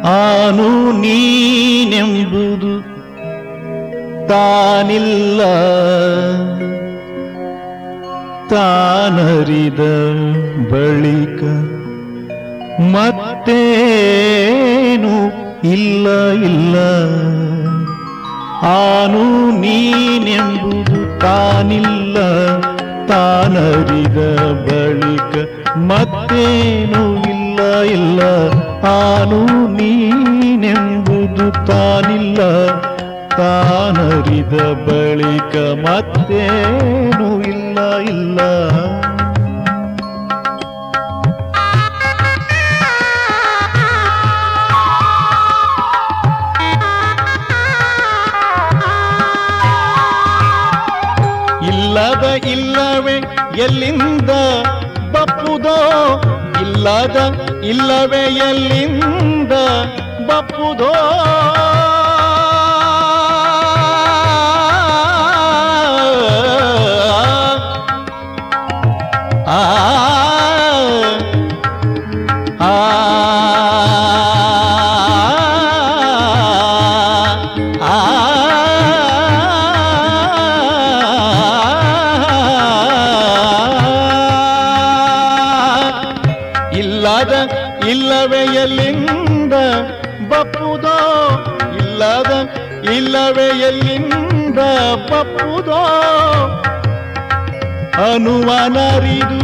ಆನು ನೀನೆಂಬುದು ತಾನಿಲ್ಲ ತಾನರಿದ ಬಳಿಕ ಮತ್ತೇನು ಇಲ್ಲ ಇಲ್ಲ ಆನು ನೀನೆಂಬುದು ತಾನಿಲ್ಲ ತಾನರಿದ ಬಳಿಕ ಮತ್ತೇನು ಇಲ್ಲ ಇಲ್ಲ ಆನು ನೀನೆಂಬುದು ತಾನಿಲ್ಲ ತಾನರಿದ ಬಳಿಕ ಮತ್ತೇನು ಇಲ್ಲ ಇಲ್ಲ ಇಲ್ಲದ ಇಲ್ಲವೇ ಎಲ್ಲಿಂದ ಬಪ್ಪುದೋ ಇಲ್ಲದ ಇಲ್ಲವೇ ಎಲ್ಲಿಂದ ಬಪ್ಪುದೋ ಆ ಆ ಇಲ್ಲದ ಇಲ್ಲವೇ ಎಲ್ಲಿಂದ ಬಪ್ಪುದೋ ಇಲ್ಲದ ಇಲ್ಲವೇ ಎಲ್ಲಿಂದ ಬಪ್ಪುದೋ ಅನುವನರಿದು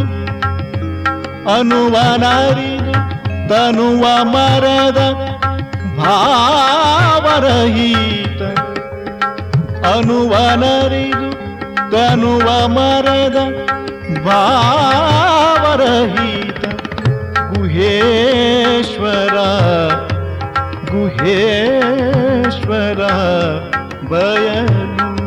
ಅನುವನರಿದು ತನುವ ಮರದ ಭಾವರಹಿತ ಅನುವನರಿದು ತನುವ ಮರದ ಭಾವರಹಿತ ಗುಹೇಶ್ವರ ಗುಹೇಶ್ವರ ಬಯಲು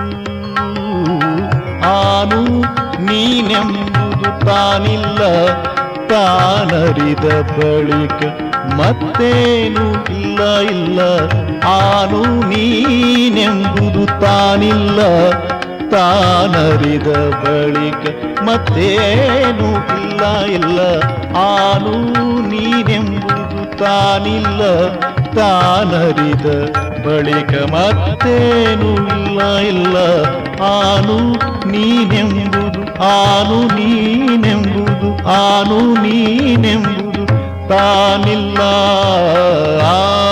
ಆನು ನೀನೆಂಬುದು ತಾನಿಲ್ಲ ತಾನರಿದ ಬಳಿಕ ಮತ್ತೇನು ಇಲ್ಲ ಇಲ್ಲ ಆನು ನೀನೆಂಬುದು ತಾನಿಲ್ಲ ತಾನರಿದ ಬಳಿಕ ಮತ್ತೇನು ಇಲ್ಲ ಇಲ್ಲ ಆನು ನೀನೆಂಬುದು ತಾನಿಲ್ಲ ತಾನರಿದ ಬಳಿಕ ಮತ್ತೇನು ಇಲ್ಲ ಇಲ್ಲ ಆನು ನೀನೆಂಬುದು ಆನು ನೀನೆಂಬುದು ಆನು ನೀನೆಂಬುದು ತಾನಿಲ್ಲ ಆ